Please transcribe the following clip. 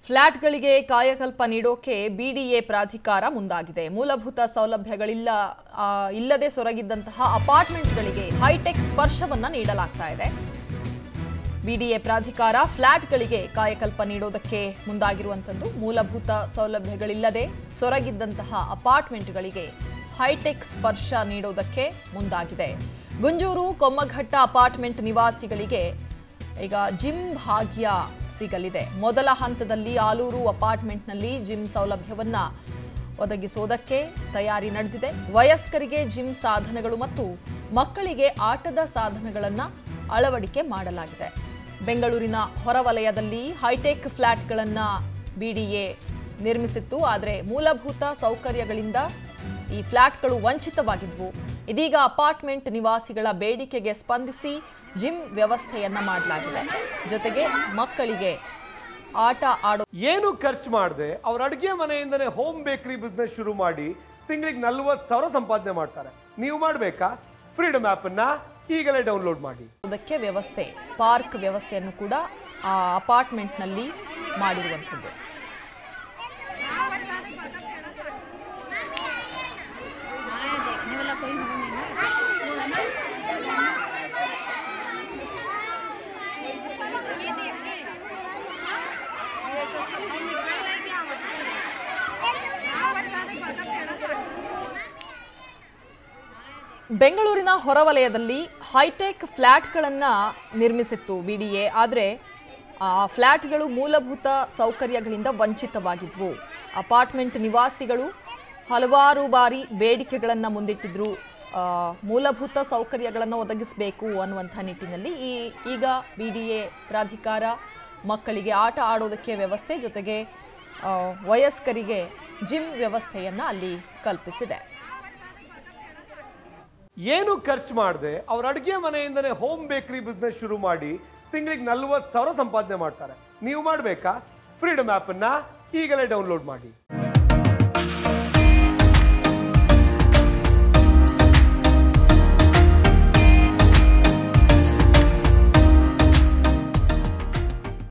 ಫ್ಲಾಟ್ಗಳಿಗೆ ಕಾಯಕಲ್ಪ ನೀಡೋಕೆ ಬಿಡಿಎ ಪ್ರಾಧಿಕಾರ ಮುಂದಾಗಿದೆ ಮೂಲಭೂತ ಸೌಲಭ್ಯಗಳಿಲ್ಲ ಆ, ಇಲ್ಲದೆ ಸೊರಗಿದ್ದಂತಹ ಅಪಾರ್ಟ್ಮೆಂಟ್ಗಳಿಗೆ ಹೈಟೆಕ್ ಸ್ಪರ್ಶವನ್ನ ನೀಡಲಾಗ್ತಾ ಇದೆ ಬಿಡಿಎ ಪ್ರಾಧಿಕಾರ ಫ್ಲಾಟ್ಗಳಿಗೆ ಕಾಯಕಲ್ಪ ನೀಡೋದಕ್ಕೆ ಮುಂದಾಗಿರುವಂಥದ್ದು ಮೂಲಭೂತ ಸೌಲಭ್ಯಗಳಿಲ್ಲದೆ ಸೊರಗಿದ್ದಂತಹ ಅಪಾರ್ಟ್ಮೆಂಟ್ಗಳಿಗೆ ಹೈಟೆಕ್ ಸ್ಪರ್ಶ ನೀಡೋದಕ್ಕೆ ಮುಂದಾಗಿದೆ ಗುಂಜೂರು ಕೊಮ್ಮಘಟ್ಟ ಅಪಾರ್ಟ್ಮೆಂಟ್ ನಿವಾಸಿಗಳಿಗೆ ಈಗ ಜಿಮ್ ಭಾಗ್ಯ ಸಿಗಲಿದೆ ಮೊದಲ ಹಂತದಲ್ಲಿ ಆಲೂರು ಅಪಾರ್ಟ್ಮೆಂಟ್ನಲ್ಲಿ ಜಿಮ್ ಸೌಲಭ್ಯವನ್ನ ಒದಗಿಸೋದಕ್ಕೆ ತಯಾರಿ ನಡೆದಿದೆ ವಯಸ್ಕರಿಗೆ ಜಿಮ್ ಸಾಧನಗಳು ಮತ್ತು ಮಕ್ಕಳಿಗೆ ಆಟದ ಸಾಧನಗಳನ್ನು ಅಳವಡಿಕೆ ಮಾಡಲಾಗಿದೆ ಬೆಂಗಳೂರಿನ ಹೊರವಲಯದಲ್ಲಿ ಹೈಟೆಕ್ ಫ್ಲ್ಯಾಟ್ಗಳನ್ನು ಬಿಡಿಎ ನಿರ್ಮಿಸಿತ್ತು ಆದರೆ ಮೂಲಭೂತ ಸೌಕರ್ಯಗಳಿಂದ ಈ ಫ್ಲ್ಯಾಟ್ಗಳು ವಂಚಿತವಾಗಿದ್ವು ಇದೀಗ ಅಪಾರ್ಟ್ಮೆಂಟ್ ನಿವಾಸಿಗಳ ಬೇಡಿಕೆಗೆ ಸ್ಪಂದಿಸಿ ಜಿಮ್ ವ್ಯವಸ್ಥೆಯನ್ನ ಮಾಡಲಾಗಿದೆ ಜೊತೆಗೆ ಮಕ್ಕಳಿಗೆ ಆಟ ಆಡೋ ಏನು ಖರ್ಚು ಮಾಡದೆ ಅವ್ರ ಅಡುಗೆ ಮನೆಯಿಂದನೇ ಹೋಮ್ ಬೇಕರಿ ಬಿಸ್ನೆಸ್ ಶುರು ಮಾಡಿ ತಿಂಗಳಿಗೆ ನಲ್ವತ್ತು ಸಾವಿರ ಸಂಪಾದನೆ ಮಾಡ್ತಾರೆ ನೀವು ಮಾಡಬೇಕಾ ಫ್ರೀಡಮ್ ಆ್ಯಪನ್ನು ಈಗಲೇ ಡೌನ್ಲೋಡ್ ಮಾಡಿ ಅದಕ್ಕೆ ವ್ಯವಸ್ಥೆ ಪಾರ್ಕ್ ವ್ಯವಸ್ಥೆಯನ್ನು ಕೂಡ ಆ ಅಪಾರ್ಟ್ಮೆಂಟ್ನಲ್ಲಿ ಮಾಡಿರುವಂಥದ್ದು देखने वाला कोई हो नहीं ना ಬೆಂಗಳೂರಿನ ಹೊರವಲಯದಲ್ಲಿ ಹೈಟೆಕ್ ಫ್ಲ್ಯಾಟ್ಗಳನ್ನು ನಿರ್ಮಿಸಿತ್ತು ಬಿಡಿಎ ಆದರೆ ಆ ಫ್ಲ್ಯಾಟ್ಗಳು ಮೂಲಭೂತ ಸೌಕರ್ಯಗಳಿಂದ ವಂಚಿತವಾಗಿದ್ವು ಅಪಾರ್ಟ್ಮೆಂಟ್ ನಿವಾಸಿಗಳು ಹಲವಾರು ಬಾರಿ ಬೇಡಿಕೆಗಳನ್ನು ಮುಂದಿಟ್ಟಿದ್ರು ಆ, ಮೂಲಭೂತ ಸೌಕರ್ಯಗಳನ್ನು ಒದಗಿಸಬೇಕು ಅನ್ನುವಂಥ ನಿಟ್ಟಿನಲ್ಲಿ ಈ ಈಗ ಬಿ ಡಿ ಎ ಪ್ರಾಧಿಕಾರ ಮಕ್ಕಳಿಗೆ ಆಟ ಆಡೋದಕ್ಕೆ ವ್ಯವಸ್ಥೆ ಜೊತೆಗೆ ಆ, ವಯಸ್ಕರಿಗೆ ಜಿಮ್ ವ್ಯವಸ್ಥೆಯನ್ನು ಅಲ್ಲಿ ಕಲ್ಪಿಸಿದೆ ಏನು ಖರ್ಚು ಮಾಡದೆ ಅವ್ರ ಅಡುಗೆ ಮನೆಯಿಂದನೇ ಹೋಮ್ ಬೇಕರಿ ಬಿಸ್ನೆಸ್ ಶುರು ಮಾಡಿ ತಿಂಗಳಿಗೆ ನಲ್ವತ್ತು ಸಾವಿರ ಸಂಪಾದನೆ ಮಾಡ್ತಾರೆ ನೀವು ಮಾಡಬೇಕಾ ಫ್ರೀಡಮ್ ಆ್ಯಪನ್ನು ಈಗಲೇ ಡೌನ್ಲೋಡ್ ಮಾಡಿ